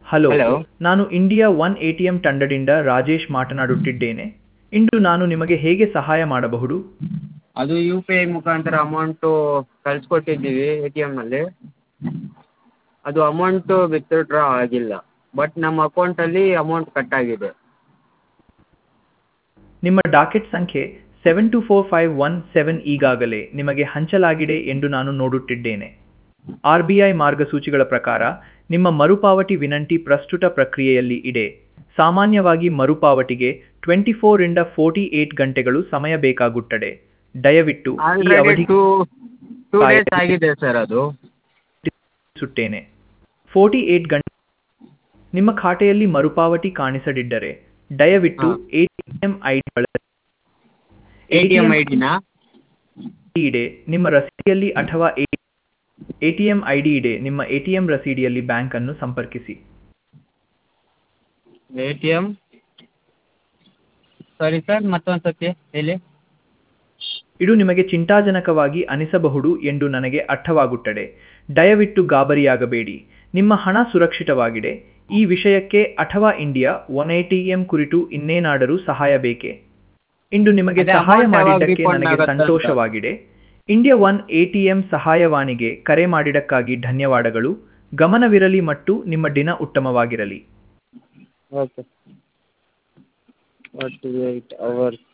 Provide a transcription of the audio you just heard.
Hello Hello. ನಾನು India one A T M ತಂಡದಿಂದ ರಾಜೇಶ್ ಮಾತನಾಡುತ್ತಿದ್ದೇನೆ ಇಂದು ನಾನು ನಿಮಗೆ ಹೇಗೆ ಸಹಾಯ ಮಾಡಬಹುದು ಅದು ಯು ಪಿ ಐ ಮುಖಾಂತರ ಅಮೌಂಟು ಕಳಿಸ್ಕೊಟ್ಟಿದ್ದೀವಿ ಎ ಟಿ ಎಮ್ಮಲ್ಲಿ ಅದು ಅಮೌಂಟು ವಿತ್ಡ್ರಾ ಆಗಿಲ್ಲ ಬಟ್ ನಮ್ಮ ಅಕೌಂಟಲ್ಲಿ ಅಮೌಂಟ್ ಕಟ್ ಆಗಿದೆ ನಿಮ್ಮ ಡಾಕೆಟ್ ಸಂಖ್ಯೆ seven two four five one seven ಈಗಾಗಲೇ ನಿಮಗೆ ಹಂಚಲಾಗಿದೆ ಎಂದು ನಾನು ನೋಡುತ್ತಿದ್ದೇನೆ ಆರ್ ಬಿ ಐ ಮಾರ್ಗಸೂಚಿಗಳ ಪ್ರಕಾರ ನಿಮ್ಮ ಮರುಪಾವತಿ ವಿನಂತಿ ಪ್ರಸ್ತುತ ಪ್ರಕ್ರಿಯೆಯಲ್ಲಿ ಇದೆ ಸಾಮಾನ್ಯವಾಗಿ ಮರುಪಾವತಿಗೆ ಟ್ವೆಂಟಿ ಫೋರಿಂದ ಫೋರ್ಟಿ ಏಟ್ ಗಂಟೆಗಳು ಸಮಯ ಬೇಕಾಗುತ್ತದೆ ದಯವಿಟ್ಟು ಈ ಆಲ್ರೆಡಿ ಅವಧಿ ಟೂ ಟೂ ಡೇಸ್ ಆಗಿದೆ ಸರ್ ಅದು ಸುತ್ತೇನೆ ಫೋರ್ಟಿ ಏಟ್ ಗಂಟೆ ನಿಮ್ಮ ಖಾತೆಯಲ್ಲಿ ಮರುಪಾವತಿ ಕಾಣಿಸದಿದ್ದರೆ ದಯವಿಟ್ಟು ಹಾ. A T M I A T M I ಡಿನಾ ಇದೆ ನಿಮ್ಮ ರಸೀದಿಯಲ್ಲಿ ಅಥವಾ A T M I D ಇದೆ ನಿಮ್ಮ ಎ ಟಿ ಎಂ ರಸೀದಿಯಲ್ಲಿ ಬ್ಯಾಂಕ್ ಅನ್ನು ಸಂಪರ್ಕಿಸಿ A T M sorry sir ಮತ್ತೊಂದು ಸತಿ ಹೇಳಿ ಇದು ನಿಮಗೆ ಚಿಂತಾಜನಕವಾಗಿ ಅನಿಸಬಹುದು ಎಂದು ನನಗೆ ಅರ್ಥವಾಗುತ್ತದೆ ದಯವಿಟ್ಟು ಗಾಬರಿಯಾಗಬೇಡಿ ನಿಮ್ಮ ಹಣ ಸುರಕ್ಷಿತವಾಗಿದೆ ಈ ವಿಷಯಕ್ಕೆ ಅಥವಾ India one A T M ಕುರಿತು ಇನ್ನೇನಾದರೂ ಸಹಾಯ ಬೇಕೇ ಇಂದು ನಿಮಗೆ ಅದೇ ಸಹಾಯ amount ಯಾವಾಗ ಮಾಡಿದ್ದಕ್ಕೆ refund ನನಗೆ ಆಗತ್ತೆ ಅಂತ. ಸಂತೋಷವಾಗಿದೆ India one A T M ಸಹಾಯವಾಣಿಗೆ ಕರೆ ಮಾಡಿದ್ದಕ್ಕಾಗಿ ಧನ್ಯವಾದಗಳು ಗಮನವಿರಲಿ ಮತ್ತು ನಿಮ್ಮ ದಿನ ಉತ್ತಮವಾಗಿರಲಿ ಓಕೆ ಫಾರ್ಟಿ ಏಯ್ಟ್ ಅವರ್ಸ್